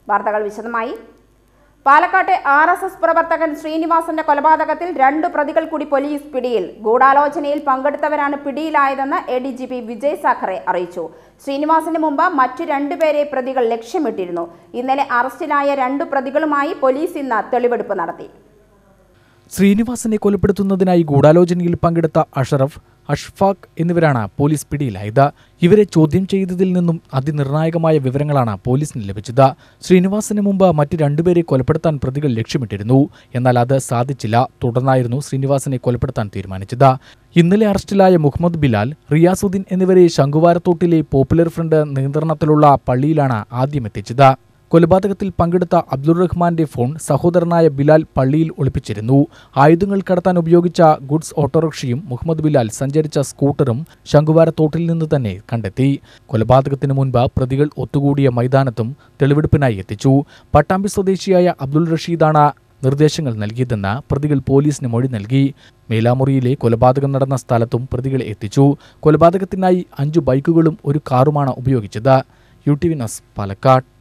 വാർത്തകൾ വിശദമായി പാലക്കാട്ടെ ആർ എസ് എസ് പ്രവർത്തകൻ ശ്രീനിവാസന്റെ കൊലപാതകത്തിൽ രണ്ട് പ്രതികൾ കൂടി പോലീസ് പിടിയിൽ ഗൂഢാലോചനയിൽ പങ്കെടുത്തവരാണ് പിടിയിലായതെന്ന് A D G P Vijay Sakhare അറിയിച്ചു ശ്രീനിവാസന് മുമ്പ് മറ്റു രണ്ടുപേരെ പ്രതികൾ ലക്ഷ്യമിട്ടിരുന്നു ഇന്നലെ അറസ്റ്റിലായ രണ്ടു പ്രതികളുമായി പോലീസ് ഇന്ന് തെളിവെടുപ്പ് നടത്തി ശ്രീനിവാസനെ കൊലപ്പെടുത്തുന്നതിനായി ഗൂഢാലോചനയിൽ പങ്കെടുത്ത അഷറഫ് അഷ്ഫാഖ് എന്നിവരാണ് പോലീസ് പിടിയിലായത് ഇവരെ ചോദ്യം ചെയ്തതിൽ നിന്നും അതിനിർണായകമായ വിവരങ്ങളാണ് പോലീസിന് ലഭിച്ചത് ശ്രീനിവാസന് മുമ്പ് മറ്റ് രണ്ടുപേരെ കൊലപ്പെടുത്താൻ പ്രതികൾ ലക്ഷ്യമിട്ടിരുന്നു എന്നാൽ അത് സാധിച്ചില്ല തുടർന്നായിരുന്നു ശ്രീനിവാസനെ കൊലപ്പെടുത്താൻ തീരുമാനിച്ചത് ഇന്നലെ അറസ്റ്റിലായ മുഹമ്മദ് ബിലാൽ റിയാസുദ്ദീൻ എന്നിവരെ ശംഖുവാരത്തോട്ടിലെ പോപ്പുലർ ഫ്രണ്ട് നിയന്ത്രണത്തിലുള്ള പള്ളിയിലാണ് ആദ്യം എത്തിച്ചത് കൊലപാതകത്തിൽ പങ്കെടുത്ത അബ്ദുൾ റഹ്മാന്റെ ഫോൺ സഹോദരനായ ബിലാൽ പള്ളിയിൽ ഒളിപ്പിച്ചിരുന്നു ആയുധങ്ങൾ കടത്താൻ ഉപയോഗിച്ച ഗുഡ്സ് ഓട്ടോറിക്ഷയും മുഹമ്മദ് ബിലാൽ സഞ്ചരിച്ച സ്കൂട്ടറും ശംഖുവാരത്തോട്ടിൽ നിന്ന് തന്നെ കണ്ടെത്തി കൊലപാതകത്തിന് മുൻപ് പ്രതികൾ ഒത്തുകൂടിയ മൈതാനത്തും തെളിവെടുപ്പിനായി എത്തിച്ചു പട്ടാമ്പി സ്വദേശിയായ അബ്ദുൾ റഷീദാണ് നിർദ്ദേശങ്ങൾ നൽകിയതെന്ന് പ്രതികൾ പോലീസിന് മൊഴി നൽകി മേലാമുറിയിലെ കൊലപാതകം നടന്ന സ്ഥലത്തും പ്രതികളെ എത്തിച്ചു കൊലപാതകത്തിനായി അഞ്ചു ബൈക്കുകളും ഒരു കാറുമാണ് ഉപയോഗിച്ചത് U T V news Palakkad